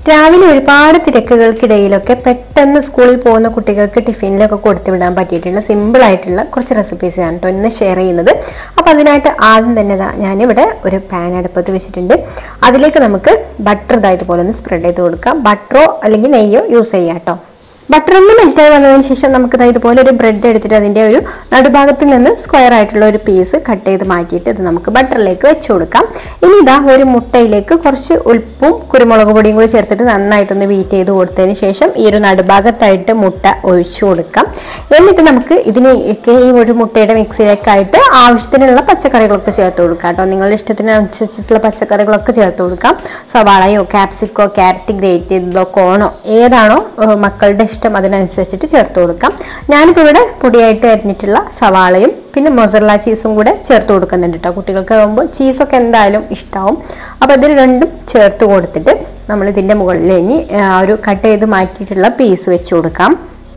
രാവിലെ ഒരുപാട് തിരക്കുകൾക്കിടയിലൊക്കെ പെട്ടെന്ന് സ്കൂളിൽ പോകുന്ന കുട്ടികൾക്ക് ടിഫിനിലൊക്കെ കൊടുത്തു വിടാൻ പറ്റിയിട്ടുള്ള സിമ്പിൾ ആയിട്ടുള്ള കുറച്ച് റെസിപ്പീസ് ആണ് കേട്ടോ ഇന്ന് ഷെയർ ചെയ്യുന്നത് അപ്പോൾ അതിനായിട്ട് ആദ്യം തന്നെ ദാ ഞാനിവിടെ ഒരു പാൻ അടുപ്പത്ത് വെച്ചിട്ടുണ്ട് അതിലേക്ക് നമുക്ക് ബട്ടർ ഇതാ ഇതുപോലെ ഒന്ന് സ്പ്രെഡ് ചെയ്ത് കൊടുക്കാം ബട്ടറോ അല്ലെങ്കിൽ നെയ്യോ യൂസ് ചെയ്യാം കേട്ടോ ബട്ടർ ഒന്ന് മെൽറ്റായി വന്നതിന് ശേഷം നമുക്ക് ദാ ഇതുപോലെ ഒരു ബ്രെഡ് എടുത്തിട്ട് അതിന്റെ ഒരു നടുഭാഗത്തിൽ നിന്ന് സ്ക്വയർ ആയിട്ടുള്ള ഒരു പീസ് കട്ട് ചെയ്ത് മാറ്റിയിട്ട് ഇത് നമുക്ക് ബട്ടറിലേക്ക് വെച്ച് കൊടുക്കാം ഇനി ഇതാ ഒരു മുട്ടയിലേക്ക് കുറച്ച് ഉൽപ്പും കുരുമുളക് പൊടിയും കൂടി ചേർത്തിട്ട് നന്നായിട്ടൊന്ന് ബീറ്റ് ചെയ്ത് കൊടുത്തതിന് ശേഷം ഈ ഒരു നടുഭാഗത്തായിട്ട് മുട്ട ഒഴിച്ചു കൊടുക്കാം എന്നിട്ട് നമുക്ക് ഇതിനൊക്കെ ഈ ഒരു മുട്ടയുടെ മിക്സിയിലേക്കായിട്ട് ആവശ്യത്തിനുള്ള പച്ചക്കറികളൊക്കെ ചേർത്ത് കൊടുക്കാം കേട്ടോ നിങ്ങളുടെ ഇഷ്ടത്തിനനുസരിച്ചിട്ടുള്ള പച്ചക്കറികളൊക്കെ ചേർത്ത് കൊടുക്കാം സവാളയോ ക്യാപ്സിക്കോ ക്യാരറ്റ് ഗ്രേറ്റ് ചെയ്തതോ കോണോ ഏതാണോ ഏഹ് മക്കളുടെ ഇഷ്ടം അതിനനുസരിച്ചിട്ട് ചേർത്ത് കൊടുക്കാം ഞാനിപ്പോൾ ഇവിടെ പൊടിയായിട്ട് അരിഞ്ഞിട്ടുള്ള സവാളയും പിന്നെ മൊസറല ചീസും കൂടെ ചേർത്ത് കൊടുക്കുന്നുണ്ട് കേട്ടോ കുട്ടികൾക്ക് ആകുമ്പോൾ ചീസൊക്കെ എന്തായാലും ഇഷ്ടമാവും അപ്പോൾ ഇതിന് രണ്ടും ചേർത്ത് കൊടുത്തിട്ട് നമ്മൾ ഇതിൻ്റെ മുകളിൽ ഇനി ആ ഒരു കട്ട് ചെയ്ത് മാറ്റിയിട്ടുള്ള പീസ് വെച്ച് കൊടുക്കാം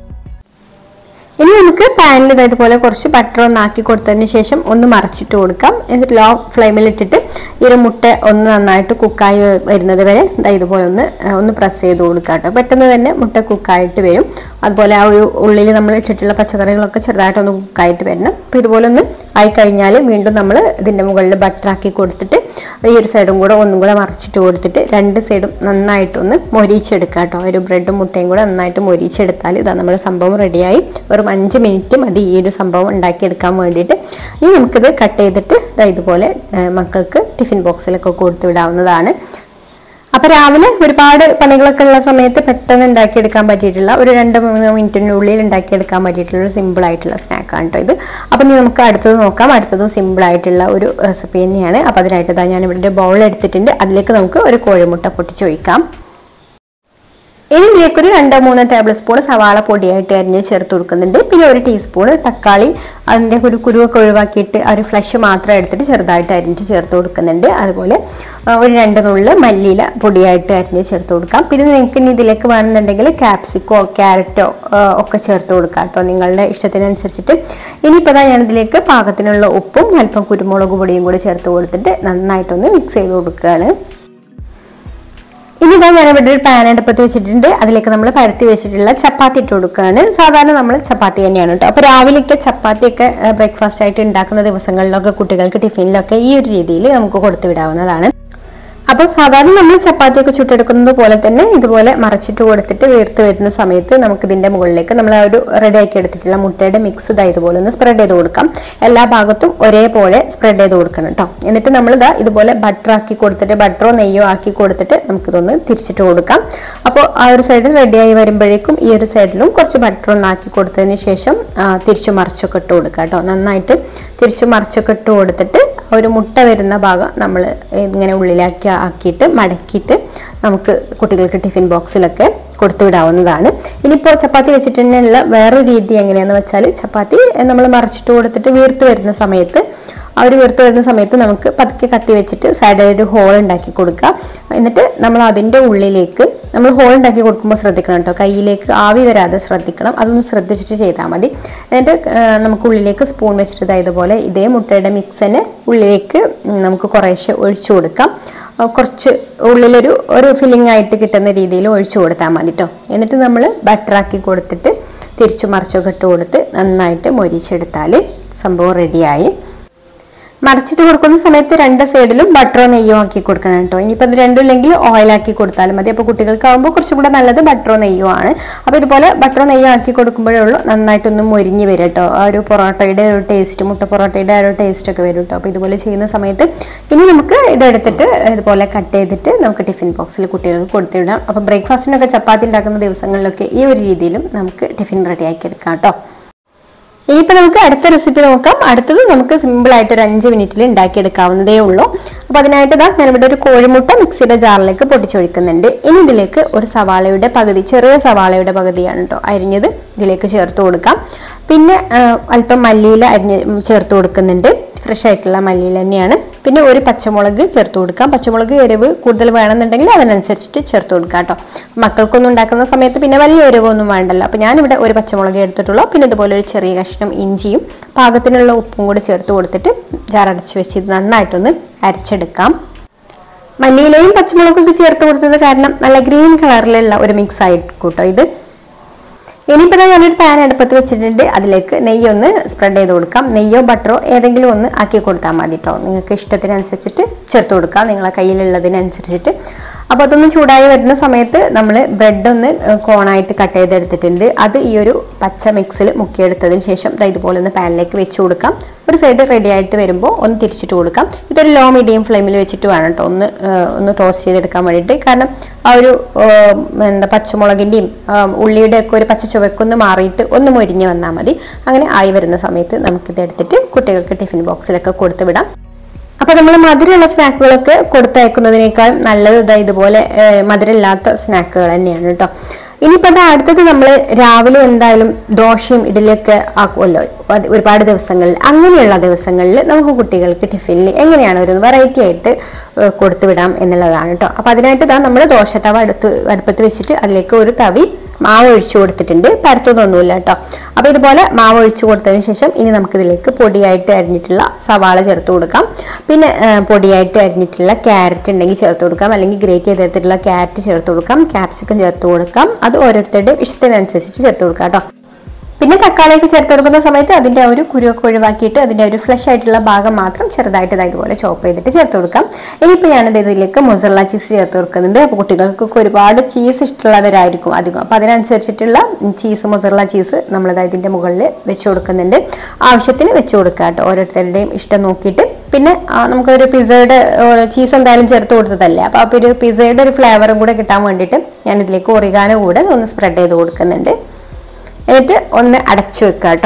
ഇനി നമുക്ക് പാനിൽ ഇതേപോലെ കുറച്ച് ബട്ടർ ഒന്ന് ആക്കി കൊടുത്തതിന് ശേഷം ഒന്ന് മറച്ചിട്ട് കൊടുക്കാം എന്നിട്ട് ലോ ഫ്ലെയിമിൽ ഇട്ടിട്ട് ഈ ഒരു മുട്ട ഒന്ന് നന്നായിട്ട് കുക്കായി വരുന്നത് വരെ ദാ ഇതുപോലെ ഒന്ന് ആ, ഒന്ന് പ്രസ് ചെയ്ത് കൊടുക്കാം കേട്ടോ പെട്ടെന്ന് തന്നെ മുട്ട കുക്കായിട്ട് വരും അതുപോലെ ആ ഒരു ഉള്ളിൽ നമ്മൾ ഇട്ടിട്ടുള്ള പച്ചക്കറികളൊക്കെ ചെറുതായിട്ടൊന്ന് കുക്കായിട്ട് വരണം അപ്പോൾ ഇതുപോലെ ഒന്ന് ആയി കഴിഞ്ഞാൽ വീണ്ടും നമ്മൾ ഇതിൻ്റെ മുകളിൽ ബട്ടർ ആക്കി കൊടുത്തിട്ട് ഈ ഒരു സൈഡും കൂടെ ഒന്നും കൂടെ മറിച്ചിട്ട് കൊടുത്തിട്ട് രണ്ട് സൈഡും നന്നായിട്ടൊന്ന് മൊരിച്ചെടുക്കുക കേട്ടോ ഒരു ബ്രെഡും മുട്ടയും കൂടെ നന്നായിട്ട് മൊരിച്ചെടുത്താൽ ഇതാ നമ്മുടെ സംഭവം റെഡിയായി വെറും അഞ്ച് മിനിറ്റ് മതി ഈ ഒരു സംഭവം ഉണ്ടാക്കിയെടുക്കാൻ വേണ്ടിയിട്ട് ഇനി നമുക്കിത് കട്ട് ചെയ്തിട്ട് ദാ ഇതുപോലെ ആ, മക്കൾക്ക് ടിഫിൻ ബോക്സിലൊക്കെ കൊടുത്തു വിടാവുന്നതാണ് അപ്പൊ രാവിലെ ഒരുപാട് പണികളൊക്കെ ഉള്ള സമയത്ത് പെട്ടെന്ന് ഉണ്ടാക്കിയെടുക്കാൻ പറ്റിയിട്ടുള്ള ഒരു രണ്ട് മൂന്ന് മിനിറ്റിനുള്ളിൽ ഉണ്ടാക്കിയെടുക്കാൻ പറ്റിയിട്ടുള്ള ഒരു സിമ്പിൾ ആയിട്ടുള്ള സ്നാക്കാണ് കേട്ടോ ഇത് അപ്പൊ ഇനി നമുക്ക് അടുത്തത് നോക്കാം അടുത്തതും സിമ്പിൾ ആയിട്ടുള്ള ഒരു റെസിപ്പി തന്നെയാണ് അപ്പൊ അതിനായിട്ട് ഇതാ ഞാൻ ഇവിടെ ബൗൾ എടുത്തിട്ടുണ്ട് അതിലേക്ക് നമുക്ക് ഒരു കോഴിമുട്ട പൊട്ടിച്ചൊഴിക്കാം ഇനി ഇതിലേക്ക് ഒരു രണ്ടോ മൂന്നോ ടേബിൾ സ്പൂൺ സവാള പൊടിയായിട്ട് അരിഞ്ഞ് ചേർത്ത് കൊടുക്കുന്നുണ്ട് പിന്നെ ഒരു ടീസ്പൂൺ തക്കാളി അതിൻ്റെ ഒരു കുരുവൊക്കെ ഒഴിവാക്കിയിട്ട് ആ ഒരു ഫ്ലഷ് മാത്രം എടുത്തിട്ട് ചെറുതായിട്ട് അരിഞ്ഞ് ചേർത്ത് കൊടുക്കുന്നുണ്ട് അതുപോലെ ആ, ഒരു രണ്ട് നുള്ളിൽ മല്ലിയില പൊടിയായിട്ട് അരിഞ്ഞ് ചേർത്ത് കൊടുക്കാം പിന്നെ നിങ്ങൾക്ക് ഇനി ഇതിലേക്ക് വേണമെന്നുണ്ടെങ്കിൽ ക്യാപ്സിക്കോ ക്യാരറ്റോ ഒക്കെ ചേർത്ത് കൊടുക്കാം കേട്ടോ നിങ്ങളുടെ ഇഷ്ടത്തിനനുസരിച്ചിട്ട് ഇനിയിപ്പോൾ ഞാൻ ഇതിലേക്ക് പാകത്തിനുള്ള ഉപ്പും അല്പം കുരുമുളക് പൊടിയും കൂടി ചേർത്ത് കൊടുത്തിട്ട് നന്നായിട്ടൊന്ന് മിക്സ് ചെയ്ത് കൊടുക്കുകയാണ് ഇനി ഇതാ ഞാൻ ഇവിടെ ഒരു പാൻ അടുപ്പത്ത് വെച്ചിട്ടുണ്ട് അതിലേക്ക് നമ്മൾ പരത്തി വെച്ചിട്ടുള്ള ചപ്പാത്തി ഇട്ട് കൊടുക്കുകയാണ് സാധാരണ നമ്മൾ ചപ്പാത്തി തന്നെയാണ് കേട്ടോ അപ്പോൾ രാവിലെയൊക്കെ ചപ്പാത്തിയൊക്കെ ബ്രേക്ക്ഫാസ്റ്റ് ആയിട്ട് ഉണ്ടാക്കുന്ന ദിവസങ്ങളിലൊക്കെ കുട്ടികൾക്ക് ടിഫിനിലൊക്കെ ഈ ഒരു രീതിയിൽ നമുക്ക് കൊടുത്തു വിടാവുന്നതാണ് അപ്പോൾ സാധാരണ നമ്മൾ ചപ്പാത്തിയൊക്കെ ചുട്ടെടുക്കുന്നത് പോലെ തന്നെ ഇതുപോലെ മറച്ചിട്ട് കൊടുത്തിട്ട് വീർത്ത് വരുന്ന സമയത്ത് നമുക്ക് ഇതിന്റെ മുകളിലേക്ക് നമ്മൾ ആ ഒരു റെഡി ആക്കി എടുത്തിട്ടുള്ള മുട്ടയുടെ മിക്സ് ഇതാ ഇതുപോലെ ഒന്ന് സ്പ്രെഡ് ചെയ്ത് കൊടുക്കാം എല്ലാ ഭാഗത്തും ഒരേപോലെ സ്പ്രെഡ് ചെയ്ത് കൊടുക്കണം കേട്ടോ എന്നിട്ട് നമ്മൾ ഇതാ ഇതുപോലെ ബട്ടർ ആക്കി കൊടുത്തിട്ട് ബട്ടറോ നെയ്യോ ആക്കി കൊടുത്തിട്ട് നമുക്കിതൊന്ന് തിരിച്ചിട്ട് കൊടുക്കാം അപ്പോൾ ആ ഒരു സൈഡ് റെഡിയായി വരുമ്പോഴേക്കും ഈ ഒരു സൈഡിലും കുറച്ച് ബട്ടർ ഒന്ന് ആക്കി കൊടുത്തതിന് ശേഷം ആ, തിരിച്ചു മറിച്ചൊക്കെ ഇട്ട് കൊടുക്കുക കേട്ടോ നന്നായിട്ട് തിരിച്ചു മറിച്ചൊക്കെ ഇട്ട് കൊടുത്തിട്ട് ആ ഒരു മുട്ട വരുന്ന ഭാഗം നമ്മൾ ഇങ്ങനെ ഉള്ളിലാക്കി ആക്കിയിട്ട് മടക്കിയിട്ട് നമുക്ക് കുട്ടികൾക്ക് ടിഫിൻ ബോക്സിലൊക്കെ കൊടുത്തു വിടാവുന്നതാണ് ഇനിയിപ്പോൾ ചപ്പാത്തി വെച്ചിട്ട് തന്നെയുള്ള വേറൊരു രീതി എങ്ങനെയാണെന്ന് വെച്ചാൽ ചപ്പാത്തി നമ്മൾ മറിച്ചിട്ട് കൊടുത്തിട്ട് വീർത്ത് വരുന്ന സമയത്ത് ആ ഒരു വീർത്ത് വരുന്ന സമയത്ത് നമുക്ക് പതുക്കെ കത്തി വെച്ചിട്ട് സൈഡിൽ ഒരു ഹോൾ ഉണ്ടാക്കി കൊടുക്കുക എന്നിട്ട് നമ്മൾ അതിൻ്റെ ഉള്ളിലേക്ക് നമ്മൾ ഹോൾ ഉണ്ടാക്കി കൊടുക്കുമ്പോൾ ശ്രദ്ധിക്കണം കേട്ടോ കയ്യിലേക്ക് ആവി വരാതെ ശ്രദ്ധിക്കണം അതൊന്ന് ശ്രദ്ധിച്ചിട്ട് ചെയ്താൽ മതി എന്നിട്ട് ആ, നമുക്ക് ഉള്ളിലേക്ക് സ്പൂൺ വെച്ചിട്ട് ഇതാ ഇതുപോലെ ഇതേ മുട്ടയുടെ മിക്സിന് ഉള്ളിലേക്ക് ഉം, നമുക്ക് കുറേശ്ശെ ഒഴിച്ചു കൊടുക്കാം ആ, കുറച്ച് ഉള്ളിലൊരു ഒരു ഫില്ലിംഗ് ആയിട്ട് കിട്ടുന്ന രീതിയിൽ ഒഴിച്ചു കൊടുത്താൽ മതി കേട്ടോ എന്നിട്ട് നമ്മൾ ബട്ടറാക്കി കൊടുത്തിട്ട് തിരിച്ചു മറിച്ചൊക്കെ ഇട്ട് കൊടുത്ത് നന്നായിട്ട് മൊരിച്ചെടുത്താൽ സംഭവം റെഡിയായി മറിച്ചിട്ട് കൊടുക്കുന്ന സമയത്ത് രണ്ട് സൈഡിലും ബട്ടറോ നെയ്യോ ആക്കി കൊടുക്കണം കേട്ടോ ഇനിയിപ്പോൾ അത് രണ്ടും ഇല്ലെങ്കിൽ ഓയിലാക്കി കൊടുത്താലും മതി അപ്പോൾ കുട്ടികൾക്കാവുമ്പോൾ കുറച്ചും കൂടെ നല്ലത് ബട്ടറോ നെയ്യോ ആണ് അപ്പോൾ ഇതുപോലെ ബട്ടറോ നെയ്യോ ആക്കി കൊടുക്കുമ്പോഴേ ഉള്ളൂ നന്നായിട്ടൊന്ന് മൊരിഞ്ഞ് വരും കേട്ടോ ആ ഒരു പൊറോട്ടയുടെ ഒരു ടേസ്റ്റ് മുട്ട പൊറോട്ടയുടെ ആ ഒരു ടേസ്റ്റ് ഒക്കെ വരും കേട്ടോ അപ്പോൾ ഇതുപോലെ ചെയ്യുന്ന സമയത്ത് ഇനി നമുക്ക് ഇതെടുത്തിട്ട് ഇതുപോലെ കട്ട് ചെയ്തിട്ട് നമുക്ക് ടിഫിൻ ബോക്സിൽ കുട്ടികൾക്ക് കൊടുത്തിടാം അപ്പോൾ ബ്രേക്ക്ഫാസ്റ്റിനൊക്കെ ചപ്പാത്തി ഉണ്ടാക്കുന്ന ദിവസങ്ങളിലൊക്കെ ഈ ഒരു രീതിയിലും നമുക്ക് ടിഫിൻ റെഡിയാക്കി എടുക്കാം കേട്ടോ ഇനിയിപ്പോൾ നമുക്ക് അടുത്ത റെസിപ്പി നോക്കാം അടുത്തത് നമുക്ക് സിമ്പിൾ ആയിട്ട് ഒരു അഞ്ച് മിനിറ്റിൽ ഉണ്ടാക്കിയെടുക്കാവുന്നതേ ഉള്ളൂ അപ്പോൾ അതിനായിട്ട് ഇതാ ഞാനിവിടെ ഒരു കോഴിമുട്ട മിക്സിയുടെ ജാറിലേക്ക് പൊടിച്ചൊഴിക്കുന്നുണ്ട് ഇനി ഇതിലേക്ക് ഒരു സവാളയുടെ പകുതി ചെറിയ സവാളയുടെ പകുതിയാണ് കേട്ടോ അരിഞ്ഞത് ഇതിലേക്ക് ചേർത്ത് കൊടുക്കാം പിന്നെ ആ, അല്പം മല്ലിയില അരിഞ്ഞ് ചേർത്ത് കൊടുക്കുന്നുണ്ട് ഫ്രഷ് ആയിട്ടുള്ള മല്ലിയില തന്നെയാണ് പിന്നെ ഒരു പച്ചമുളക് ചേർത്ത് കൊടുക്കാം പച്ചമുളക് എരിവ് കൂടുതൽ വേണമെന്നുണ്ടെങ്കിൽ അതിനനുസരിച്ചിട്ട് ചേർത്ത് കൊടുക്കാം കേട്ടോ മക്കൾക്കൊന്നും ഉണ്ടാക്കുന്ന സമയത്ത് പിന്നെ വലിയ എരിവൊന്നും വേണ്ടല്ലോ അപ്പോൾ ഞാനിവിടെ ഒരു പച്ചമുളക് എടുത്തിട്ടുള്ളൂ പിന്നെ ഇതുപോലെ ഒരു ചെറിയ കഷ്ണം ഇഞ്ചിയും പാകത്തിനുള്ള ഉപ്പും കൂടി ചേർത്ത് കൊടുത്തിട്ട് ജാറടച്ച് വെച്ച് ഇത് നന്നായിട്ടൊന്ന് അരച്ചെടുക്കാം മല്ലിയിലയും പച്ചമുളകൊക്കെ ചേർത്ത് കൊടുത്തത് കാരണം നല്ല ഗ്രീൻ കളറിലുള്ള ഒരു മിക്സ് ആയിക്കോട്ടോ ഇത് ഇനിയിപ്പോൾ ദാ ഞാനൊരു പാൻ അടുപ്പത്ത് വെച്ചിട്ടുണ്ട് അതിലേക്ക് നെയ്യ് ഒന്ന് സ്പ്രെഡ് ചെയ്ത് കൊടുക്കാം നെയ്യോ ബട്ടറോ ഏതെങ്കിലും ഒന്ന് ആക്കി കൊടുത്താൽ മതി കേട്ടോ നിങ്ങൾക്ക് ഇഷ്ടത്തിനനുസരിച്ചിട്ട് ചേർത്ത് കൊടുക്കാം നിങ്ങളെ കയ്യിലുള്ളതിനനുസരിച്ചിട്ട് അപ്പോൾ അതൊന്ന് ചൂടായി വരുന്ന സമയത്ത് നമ്മൾ ബ്രെഡ് ഒന്ന് ഏഹ്, കോണായിട്ട് കട്ട് ചെയ്തെടുത്തിട്ടുണ്ട് അത് ഈ ഒരു പച്ച മിക്സിൽ മുക്കിയെടുത്തതിന് ശേഷം ദാ ഇതുപോലെ ഒന്ന് പാനിലേക്ക് വെച്ച് കൊടുക്കാം ഒരു സൈഡ് റെഡി ആയിട്ട് വരുമ്പോൾ ഒന്ന് തിരിച്ചിട്ട് കൊടുക്കാം ഇതൊരു ലോ മീഡിയം ഫ്ലെയിമിൽ വെച്ചിട്ട് വേണം കേട്ടോ ഒന്ന് ഏഹ്, ഒന്ന് ടോസ്റ്റ് ചെയ്തെടുക്കാൻ വേണ്ടിയിട്ട് കാരണം ആ ഒരു ഏഹ്, എന്താ പച്ചമുളകിൻ്റെയും ഉള്ളിയുടെ ഒക്കെ ഒരു പച്ച ചുവക്കൊന്ന് മാറിയിട്ട് ഒന്ന് മൊരിഞ്ഞ് വന്നാൽ മതി അങ്ങനെ ആയി വരുന്ന സമയത്ത് നമുക്കിത് എടുത്തിട്ട് കുട്ടികൾക്ക് ടിഫിൻ ബോക്സിലൊക്കെ കൊടുത്തു വിടാം അപ്പൊ നമ്മൾ മധുരമുള്ള സ്നാക്കുകളൊക്കെ കൊടുത്തയക്കുന്നതിനേക്കാൾ നല്ലത് ഇതാ ഇതുപോലെ ഏഹ്, മധുരമില്ലാത്ത സ്നാക്കുകൾ തന്നെയാണ് കേട്ടോ ഇനിയിപ്പോൾ അത് അടുത്തത് നമ്മൾ രാവിലെ എന്തായാലും ദോശയും ഇഡലിയൊക്കെ ആക്കുമല്ലോ അത് ഒരുപാട് ദിവസങ്ങളിൽ അങ്ങനെയുള്ള ദിവസങ്ങളിൽ നമുക്ക് കുട്ടികൾക്ക് ടിഫിനിൽ എങ്ങനെയാണ് ഒരു വെറൈറ്റി ആയിട്ട് ഏഹ്, കൊടുത്തു വിടാം എന്നുള്ളതാണ് കേട്ടോ അപ്പൊ അതിനായിട്ട് ഇതാ നമ്മൾ ദോശത്തവ അടുത്ത് അടുപ്പത്ത് വെച്ചിട്ട് അതിലേക്ക് ഒരു തവി മാവ് ഒഴിച്ചു കൊടുത്തിട്ടുണ്ട് പരത്തൊന്നുമില്ല കേട്ടോ അപ്പൊ ഇതുപോലെ മാവ് ഒഴിച്ചു കൊടുത്തതിന് ശേഷം ഇനി നമുക്ക് ഇതിലേക്ക് പൊടിയായിട്ട് അരിഞ്ഞിട്ടുള്ള സവാള ചേർത്ത് കൊടുക്കാം പിന്നെ ആ, പൊടിയായിട്ട് അരിഞ്ഞിട്ടുള്ള ക്യാരറ്റ് ഉണ്ടെങ്കിൽ ചേർത്ത് കൊടുക്കാം അല്ലെങ്കിൽ ഗ്രേറ്റ് ചെയ്തെടുത്തിട്ടുള്ള ക്യാരറ്റ് ചേർത്ത് കൊടുക്കാം ക്യാപ്സിക്കം ചേർത്ത് കൊടുക്കാം അത് ഓരോരുത്തരുടെ ഇഷ്ടത്തിനനുസരിച്ചിട്ട് ചേർത്ത് കൊടുക്കാം കേട്ടോ പിന്നെ തക്കാളിയൊക്കെ ചേർത്ത് കൊടുക്കുന്ന സമയത്ത് അതിന്റെ ആ ഒരു കുരുവൊക്കെ ഒഴിവാക്കിയിട്ട് അതിന്റെ ഒരു ഫ്ലഷ് ആയിട്ടുള്ള ഭാഗം മാത്രം ചെറുതായിട്ട് ഇതാ ഇതുപോലെ ചോപ്പ് ചെയ്തിട്ട് ചേർത്ത് കൊടുക്കാം ഇനിയിപ്പോൾ ഞാനത് ഇതിലേക്ക് മൊസറല ചീസ് ചേർത്ത് കൊടുക്കുന്നുണ്ട് അപ്പോൾ കുട്ടികൾക്കൊക്കെ ഒരുപാട് ചീസ് ഇഷ്ടമുള്ളവരായിരിക്കും അധികം അപ്പോൾ അതിനനുസരിച്ചിട്ടുള്ള ചീസ് മൊസറല ചീസ് നമ്മളിതാ ഇതിന്റെ മുകളിൽ വെച്ച് കൊടുക്കുന്നുണ്ട് ആവശ്യത്തിന് വെച്ച് കൊടുക്കുക കേട്ടോ ഓരോരുത്തരുടെയും ഇഷ്ടം നോക്കിയിട്ട് പിന്നെ ആ, നമുക്കൊരു പിസയുടെ ചീസ് എന്തായാലും ചേർത്ത് കൊടുത്തതല്ലേ അപ്പോൾ അപ്പോൾ ഒരു പിസയുടെ ഒരു ഫ്ലേവറും കൂടെ കിട്ടാൻ വേണ്ടിയിട്ട് ഞാൻ ഇതിലേക്ക് ഒറിഗാനോ കൂടെ ഒന്ന് സ്പ്രെഡ് ചെയ്ത് കൊടുക്കുന്നുണ്ട് എന്നിട്ട് ഒന്ന് അടച്ചു വെക്കുക കേട്ടോ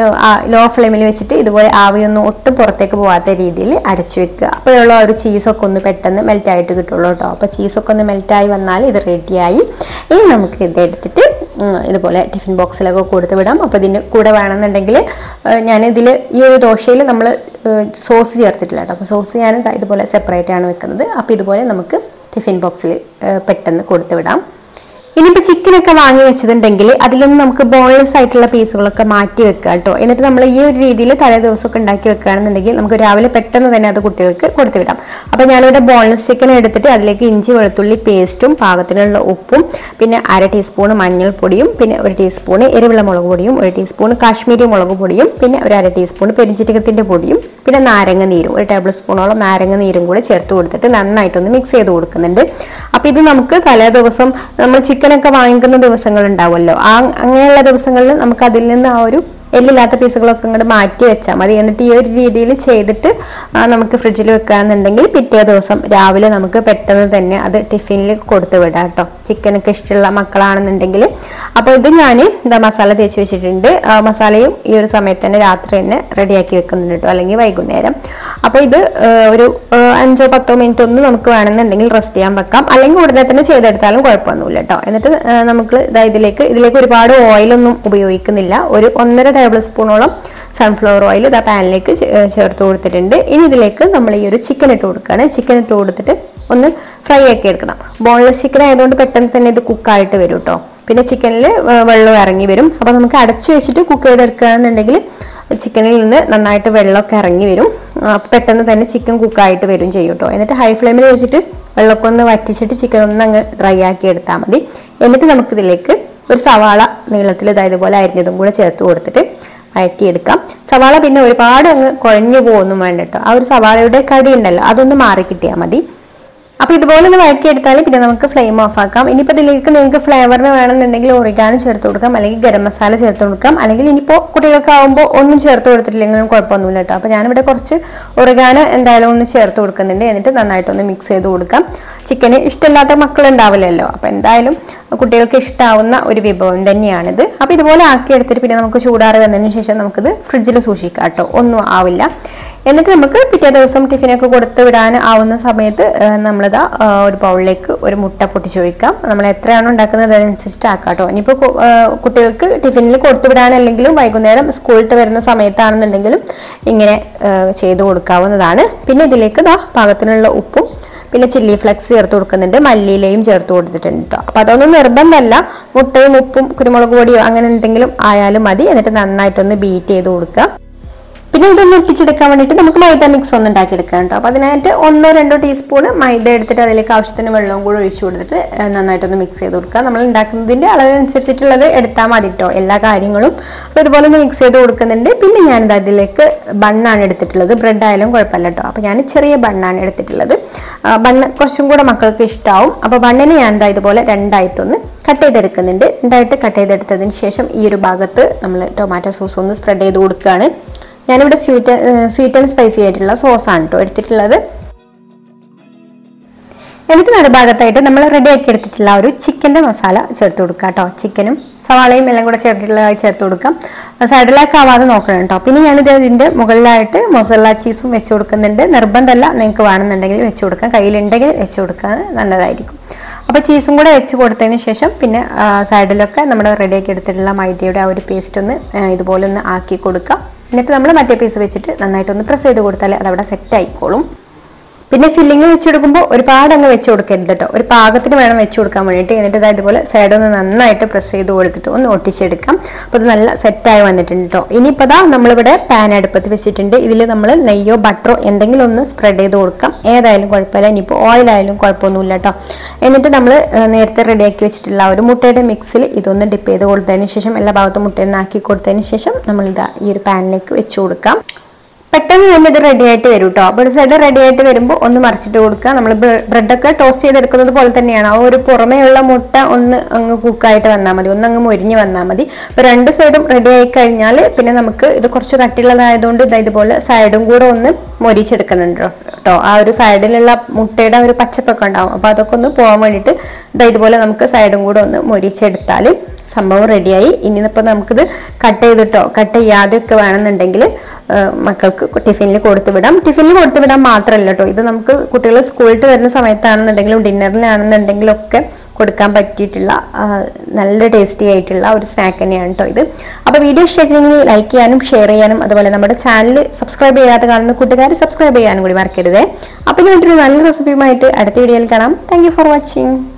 ലോ ഫ്ലെയിമിൽ വെച്ചിട്ട് ഇതുപോലെ ആവിയൊന്നും ഒട്ടും പുറത്തേക്ക് പോകാത്ത രീതിയിൽ അടച്ചു വെക്കുക അപ്പോഴുള്ള ഒരു ചീസൊക്കെ ഒന്ന് പെട്ടെന്ന് മെൽറ്റ് ആയിട്ട് കിട്ടുള്ളൂ കേട്ടോ അപ്പോൾ ചീസൊക്കെ ഒന്ന് മെൽറ്റായി വന്നാൽ ഇത് റെഡിയായി ഇനി നമുക്ക് ഇത് എടുത്തിട്ട് ഉം, ഇതുപോലെ ടിഫിൻ ബോക്സിലൊക്കെ കൊടുത്ത് വിടാം അപ്പോൾ ഇതിന് കൂടെ വേണമെന്നുണ്ടെങ്കിൽ ഞാനിതിൽ ഈ ഒരു ദോശയിൽ നമ്മൾ സോസ് ചേർത്തിട്ടില്ല കേട്ടോ അപ്പോൾ സോസ് ഞാൻ ദാ ഇതുപോലെ സെപ്പറേറ്റ് ആണ് വെക്കുന്നത് അപ്പോൾ ഇതുപോലെ നമുക്ക് ടിഫിൻ ബോക്സിൽ പെട്ടെന്ന് കൊടുത്ത് വിടാം ഇനിയിപ്പോൾ ചിക്കനൊക്കെ വാങ്ങി വെച്ചതുണ്ടെങ്കിൽ അതിൽ നിന്ന് നമുക്ക് ബോൺലെസ് ആയിട്ടുള്ള പീസുകളൊക്കെ മാറ്റി വെക്കുക കേട്ടോ എന്നിട്ട് നമ്മൾ ഈ ഒരു രീതിയിൽ തലേ ദിവസമൊക്കെ ഉണ്ടാക്കി വെക്കുകയാണെന്നുണ്ടെങ്കിൽ നമുക്ക് രാവിലെ പെട്ടെന്ന് തന്നെ അത് കുട്ടികൾക്ക് കൊടുത്തു വിടാം അപ്പോൾ ഞാനിവിടെ ബോൺലെസ് ചിക്കൻ എടുത്തിട്ട് അതിലേക്ക് ഇഞ്ചി വെളുത്തുള്ളി പേസ്റ്റും പാകത്തിനുള്ള ഉപ്പും പിന്നെ അര ടീസ്പൂൺ മഞ്ഞൾപ്പൊടിയും പിന്നെ ഒരു ടീസ്പൂൺ എരിവുള്ള മുളക് പൊടിയും ഒരു ടീസ്പൂൺ കാശ്മീരി മുളക് പൊടിയും പിന്നെ ഒരു അര ടീസ്പൂൺ പെരിഞ്ചീരകത്തിൻ്റെ പൊടിയും പിന്നെ നാരങ്ങ നീരും ഒരു ടേബിൾ സ്പൂണോളം നാരങ്ങ നീരും കൂടെ ചേർത്ത് കൊടുത്തിട്ട് നന്നായിട്ടൊന്ന് മിക്സ് ചെയ്ത് കൊടുക്കുന്നുണ്ട് അപ്പോൾ ഇത് നമുക്ക് തലേ ദിവസം നമ്മൾ ചിക്കനൊക്കെ വാങ്ങിക്കുന്ന ദിവസങ്ങൾ ഉണ്ടാവുമല്ലോ ആ അങ്ങനെയുള്ള ദിവസങ്ങളിൽ നമുക്ക് അതിൽ നിന്ന് ആ ഒരു എല്ലില്ലാത്ത പീസുകളൊക്കെ ഇങ്ങോട്ട് മാറ്റി വെച്ചാൽ മതി എന്നിട്ട് ഈ ഒരു രീതിയിൽ ചെയ്തിട്ട് ആ, നമുക്ക് ഫ്രിഡ്ജിൽ വെക്കുകയാണെന്നുണ്ടെങ്കിൽ പിറ്റേ ദിവസം രാവിലെ നമുക്ക് പെട്ടെന്ന് തന്നെ അത് ടിഫിനിൽ കൊടുത്തു വിടാം കേട്ടോ ചിക്കനൊക്കെ ഇഷ്ടമുള്ള മക്കളാണെന്നുണ്ടെങ്കിൽ അപ്പോൾ ഇത് ഞാൻ എന്താ മസാല തേച്ച് വെച്ചിട്ടുണ്ട് ആ, മസാലയും ഈ ഒരു സമയത്ത് തന്നെ രാത്രി തന്നെ റെഡിയാക്കി വെക്കുന്നുണ്ട് കേട്ടോ അല്ലെങ്കിൽ വൈകുന്നേരം അപ്പോൾ ഇത് ആ, ഒരു ആ, അഞ്ചോ പത്തോ മിനിറ്റ് ഒന്ന് നമുക്ക് വേണമെന്നുണ്ടെങ്കിൽ റെസ്റ്റ് ചെയ്യാൻ വെക്കാം അല്ലെങ്കിൽ ഉടനെ തന്നെ ചെയ്തെടുത്താലും കുഴപ്പമൊന്നുമില്ല കേട്ടോ എന്നിട്ട് ആ, നമുക്ക് ഇതാ ഇതിലേക്ക് ഇതിലേക്ക് ഒരുപാട് ഓയിലൊന്നും ഉപയോഗിക്കുന്നില്ല ഒരു ഒന്നര ടേബിൾ സ്പൂണോളം സൺഫ്ലവർ ഓയിൽ ഇതാ പാനിലേക്ക് ചേ- ഏർ ചേർത്ത് കൊടുത്തിട്ടുണ്ട് ഇനി ഇതിലേക്ക് നമ്മൾ ഈ ഒരു ചിക്കൻ ഇട്ട് കൊടുക്കുകയാണ് ചിക്കൻ ഇട്ട് കൊടുത്തിട്ട് ഒന്ന് ഫ്രൈ ആക്കി എടുക്കണം ബോൺലെസ് ചിക്കൻ ആയതുകൊണ്ട് പെട്ടെന്ന് തന്നെ ഇത് കുക്കായിട്ട് വരും കേട്ടോ പിന്നെ ചിക്കനിൽ വെള്ളം ഇറങ്ങി വരും അപ്പോൾ നമുക്ക് അടച്ചു വെച്ചിട്ട് കുക്ക് ചെയ്തെടുക്കുകയാണെന്നുണ്ടെങ്കിൽ ചിക്കനിൽ നിന്ന് നന്നായിട്ട് വെള്ളമൊക്കെ ഇറങ്ങി വരും ആ, പെട്ടെന്ന് തന്നെ ചിക്കൻ കുക്കായിട്ട് വരും ചെയ്യും കേട്ടോ എന്നിട്ട് ഹൈ ഫ്ലെയിമിൽ വെച്ചിട്ട് വെള്ളമൊക്കെ ഒന്ന് വറ്റിച്ചിട്ട് ചിക്കൻ ഒന്ന് അങ്ങ് ഡ്രൈ ആക്കി എടുത്താൽ മതി എന്നിട്ട് നമുക്കിതിലേക്ക് ഒരു സവാള നീളത്തിൽ ഇതായത് പോലെ അരിഞ്ഞതും കൂടെ ചേർത്ത് കൊടുത്തിട്ട് വഴറ്റിയെടുക്കാം സവാള പിന്നെ ഒരുപാട് അങ്ങ് കുഴഞ്ഞു പോകുന്നു വേണ്ട കേട്ടോ ആ ഒരു സവാളയുടെ കടി ഉണ്ടല്ലോ അതൊന്ന് മാറി കിട്ടിയാൽ മതി അപ്പൊ ഇതുപോലെ ഒന്ന് വഴറ്റിയെടുത്താൽ പിന്നെ നമുക്ക് ഫ്ലെയിം ഓഫ് ആക്കാം ഇനിയിപ്പോൾ ഇതിലേക്ക് നിങ്ങൾക്ക് ഫ്ലേവറിന് വേണമെന്നുണ്ടെങ്കിൽ ഒറിഗാനും ചേർത്ത് കൊടുക്കാം അല്ലെങ്കിൽ ഗരം മസാല ചേർത്ത് കൊടുക്കാം അല്ലെങ്കിൽ ഇനിയിപ്പോൾ കുട്ടികൾക്ക് ആകുമ്പോൾ ഒന്നും ചേർത്ത് കൊടുത്തിട്ടില്ലെങ്കിലും കുഴപ്പമൊന്നുമില്ല കേട്ടോ അപ്പോൾ ഞാനിവിടെ കുറച്ച് ഒറിഗാനോ എന്തായാലും ഒന്ന് ചേർത്ത് കൊടുക്കുന്നുണ്ട് എന്നിട്ട് നന്നായിട്ടൊന്ന് മിക്സ് ചെയ്ത് കൊടുക്കാം ചിക്കന് ഇഷ്ടമില്ലാത്ത മക്കളുണ്ടാവില്ലല്ലോ അപ്പോൾ എന്തായാലും കുട്ടികൾക്ക് ഇഷ്ടാവുന്ന ഒരു വിഭവം തന്നെയാണിത് അപ്പോൾ ഇതുപോലെ ആക്കി എടുത്തിട്ട് പിന്നെ നമുക്ക് ചൂടാറി വന്നതിന് ശേഷം നമുക്കിത് ഫ്രിഡ്ജിൽ സൂക്ഷിക്കാം കേട്ടോ ഒന്നും ആവില്ല എന്നിട്ട് നമുക്ക് പിറ്റേ ദിവസം ടിഫിനൊക്കെ കൊടുത്ത് വിടാൻ ആവുന്ന സമയത്ത് ആ, നമ്മളിതാ ആ, ഒരു ബൗളിലേക്ക് ഒരു മുട്ട പൊട്ടിച്ചൊഴിക്കാം നമ്മൾ എത്രയാണോ ഉണ്ടാക്കുന്നത് അതനുസരിച്ചിട്ട് ആക്കാം കേട്ടോ ഇനിയിപ്പോൾ കു- ആ, കുട്ടികൾക്ക് ടിഫിനിൽ കൊടുത്തു വിടാനല്ലെങ്കിലും വൈകുന്നേരം സ്കൂളിട്ട് വരുന്ന സമയത്താണെന്നുണ്ടെങ്കിലും ഇങ്ങനെ ആ, ചെയ്ത് കൊടുക്കാവുന്നതാണ് പിന്നെ ഇതിലേക്ക് ദാ പാകത്തിനുള്ള ഉപ്പും പിന്നെ ചില്ലി ഫ്ലെക്സ് ചേർത്ത് കൊടുക്കുന്നുണ്ട് മല്ലിയിലയും ചേർത്ത് കൊടുത്തിട്ടുണ്ട് കേട്ടോ അപ്പൊ അതൊന്നും നിർബന്ധമല്ല മുട്ടയും ഉപ്പും കുരുമുളക് പൊടിയോ അങ്ങനെ എന്തെങ്കിലും ആയാലും മതി എന്നിട്ട് നന്നായിട്ടൊന്ന് ബീറ്റ് ചെയ്ത് കൊടുക്കുക പിന്നെ ഇതൊന്ന് ഒട്ടിച്ചെടുക്കാൻ വേണ്ടിയിട്ട് നമുക്ക് മൈദ മിക്സ് ഒന്ന് ഉണ്ടാക്കിയെടുക്കാം കേട്ടോ അപ്പോൾ അതിനായിട്ട് ഒന്നോ രണ്ടോ ടീസ്പൂൺ മൈദ എടുത്തിട്ട് അതിലേക്ക് ആവശ്യത്തിന് വെള്ളവും കൂടി ഒഴിച്ചു കൊടുത്തിട്ട് ഏഹ്, നന്നായിട്ടൊന്ന് മിക്സ് ചെയ്ത് കൊടുക്കുക നമ്മൾ ഉണ്ടാക്കുന്നതിൻ്റെ അളവനുസരിച്ചിട്ടുള്ളത് എടുത്താൽ മതി കേട്ടോ എല്ലാ കാര്യങ്ങളും അപ്പോൾ ഇതുപോലെ ഒന്ന് മിക്സ് ചെയ്ത് കൊടുക്കുന്നുണ്ട് പിന്നെ ഞാനിത് അതിലേക്ക് ബണ്ണാണ് എടുത്തിട്ടുള്ളത് ബ്രെഡ് ആയാലും കുഴപ്പമില്ല കേട്ടോ അപ്പോൾ ഞാൻ ചെറിയ ബണ്ണാണ് എടുത്തിട്ടുള്ളത് ആ, ബണ്ണ് കുറച്ചും കൂടെ മക്കൾക്ക് ഇഷ്ടമാവും അപ്പോൾ ബണ്ണിന് ഞാൻ ഇതാ ഇതുപോലെ രണ്ടായിട്ടൊന്ന് കട്ട് ചെയ്തെടുക്കുന്നുണ്ട് രണ്ടായിട്ട് കട്ട് ചെയ്തെടുത്തതിന് ശേഷം ഈ ഒരു ഭാഗത്ത് നമ്മൾ ടൊമാറ്റോ സോസ് ഒന്ന് സ്പ്രെഡ് ചെയ്ത് കൊടുക്കുകയാണ് ഞാനിവിടെ സ്വീറ്റ് സ്വീറ്റ് ആൻഡ് സ്പൈസി ആയിട്ടുള്ള സോസാണ് കേട്ടോ എടുത്തിട്ടുള്ളത് എന്നിട്ട് നടുഭാഗത്തായിട്ട് നമ്മൾ റെഡി ആക്കി എടുത്തിട്ടുള്ള ആ ഒരു ചിക്കൻ്റെ മസാല ചേർത്ത് കൊടുക്കുക കേട്ടോ ചിക്കനും സവാളയും എല്ലാം കൂടെ ചേർത്തിട്ടുള്ളതായി ചേർത്ത് കൊടുക്കാം സൈഡിലേക്ക് ആവാതെ നോക്കണം കേട്ടോ പിന്നെ ഞാനിത് ഇതിൻ്റെ മുകളിലായിട്ട് മൊസല്ല ചീസും വെച്ച് കൊടുക്കുന്നുണ്ട് നിർബന്ധമല്ല നിങ്ങൾക്ക് വേണമെന്നുണ്ടെങ്കിൽ വെച്ച് കൊടുക്കാം കയ്യിലുണ്ടെങ്കിൽ വെച്ച് കൊടുക്കാൻ നല്ലതായിരിക്കും അപ്പോൾ ചീസും കൂടെ വെച്ച് കൊടുത്തതിന് ശേഷം പിന്നെ ആ, സൈഡിലൊക്കെ നമ്മൾ റെഡിയാക്കി എടുത്തിട്ടുള്ള മൈദയുടെ ആ ഒരു പേസ്റ്റ് ഒന്ന് ആ, ഇതുപോലെ ഒന്ന് ആക്കി കൊടുക്കാം എന്നിട്ട് നമ്മൾ മറ്റേ പീസ് വെച്ചിട്ട് നന്നായിട്ടൊന്ന് പ്രസ് ചെയ്ത് കൊടുത്താൽ അതവിടെ സെറ്റ് ആയിക്കോളും പിന്നെ ഫില്ലിങ് വെച്ച് കൊടുക്കുമ്പോൾ ഒരുപാട് അങ്ങ് വെച്ച് കൊടുക്കരുത് കേട്ടോ ഒരു പാകത്തിന് വേണം വെച്ച് കൊടുക്കാൻ വേണ്ടിയിട്ട് എന്നിട്ട് ഇതാ ഇതുപോലെ സൈഡ് ഒന്ന് നന്നായിട്ട് പ്രസ് ചെയ്ത് കൊടുത്തിട്ട് ഒന്ന് ഒട്ടിച്ചെടുക്കാം അപ്പോൾ ഇത് നല്ല സെറ്റായി വന്നിട്ടുണ്ട് കേട്ടോ ഇനിയിപ്പോൾ ദാ നമ്മളിവിടെ പാൻ അടുപ്പത്ത് വെച്ചിട്ടുണ്ട് ഇതിൽ നമ്മൾ നെയ്യോ ബട്ടറോ എന്തെങ്കിലും ഒന്ന് സ്പ്രെഡ് ചെയ്ത് കൊടുക്കാം ഏതായാലും കുഴപ്പമില്ല ഇനിയിപ്പോൾ ഓയിലായാലും കുഴപ്പമൊന്നുമില്ല കേട്ടോ എന്നിട്ട് നമ്മൾ നേരത്തെ റെഡിയാക്കി വെച്ചിട്ടുള്ള ആ ഒരു മുട്ടയുടെ മിക്സിൽ ഇതൊന്ന് ഡിപ്പ് ചെയ്ത് കൊടുത്തതിന് ശേഷം എല്ലാ ഭാഗത്തും മുട്ടയൊന്ന് ആക്കി കൊടുത്തതിന് ശേഷം നമ്മൾ ഇതാ ഈ ഒരു പാനിലേക്ക് വെച്ച് കൊടുക്കാം പെട്ടെന്ന് തന്നെ ഇത് റെഡി ആയിട്ട് വരും കേട്ടോ അപ്പോൾ ഒരു സൈഡ് റെഡി ആയിട്ട് വരുമ്പോൾ ഒന്ന് മറിച്ചിട്ട് കൊടുക്കുക നമ്മൾ ബ്രെഡൊക്കെ ടോസ്റ്റ് ചെയ്തെടുക്കുന്നത് പോലെ തന്നെയാണ് ആ ഒരു പുറമേയുള്ള മുട്ട ഒന്ന് അങ്ങ് കുക്കായിട്ട് വന്നാൽ മതി ഒന്ന് അങ്ങ് മൊരിഞ്ഞ് വന്നാൽ മതി അപ്പോൾ രണ്ട് സൈഡും റെഡി ആയി കഴിഞ്ഞാൽ പിന്നെ നമുക്ക് ഇത് കുറച്ച് കട്ടിയുള്ളതായതുകൊണ്ട് ഇതാ ഇതുപോലെ സൈഡും കൂടെ ഒന്ന് മൊരിച്ചെടുക്കുന്നുണ്ട് കേട്ടോ ആ ഒരു സൈഡിലുള്ള മുട്ടയുടെ ആ ഒരു പച്ചപ്പൊക്കെ ഉണ്ടാവും അപ്പോൾ അതൊക്കെ ഒന്ന് പോകാൻ വേണ്ടിയിട്ട് ഇതാ ഇതുപോലെ നമുക്ക് സൈഡും കൂടെ ഒന്ന് മൊരിച്ചെടുത്താൽ സംഭവം റെഡിയായി ഇനി ഇപ്പോൾ നമുക്കിത് കട്ട് ചെയ്തിട്ടോ കട്ട് ചെയ്യാതെയൊക്കെ വേണമെന്നുണ്ടെങ്കിൽ ആ, മക്കൾക്ക് ടിഫിനിൽ കൊടുത്തു വിടാം ടിഫിനിൽ കൊടുത്തു വിടാൻ മാത്രമല്ല കേട്ടോ ഇത് നമുക്ക് കുട്ടികൾ സ്കൂളിൽ വരുന്ന സമയത്താണെന്നുണ്ടെങ്കിലും ഡിന്നറിലാണെന്നുണ്ടെങ്കിലും ഒക്കെ കൊടുക്കാൻ പറ്റിയിട്ടുള്ള ആ, നല്ല ടേസ്റ്റി ആയിട്ടുള്ള ഒരു സ്നാക്ക് തന്നെയാണ് കേട്ടോ ഇത് അപ്പോൾ വീഡിയോ ഇഷ്ടമായിട്ടുണ്ടെങ്കിൽ ലൈക്ക് ചെയ്യാനും ഷെയർ ചെയ്യാനും അതുപോലെ നമ്മുടെ ചാനൽ സബ്സ്ക്രൈബ് ചെയ്യാതെ കാണുന്ന കൂട്ടുകാർ സബ്സ്ക്രൈബ് ചെയ്യാനും കൂടി മറക്കരുത് അപ്പോൾ ഇനി മറ്റൊരു നല്ല റെസിപ്പിയുമായിട്ട് അടുത്ത വീഡിയോയിൽ കാണാം താങ്ക് ഫോർ വാച്ചിങ്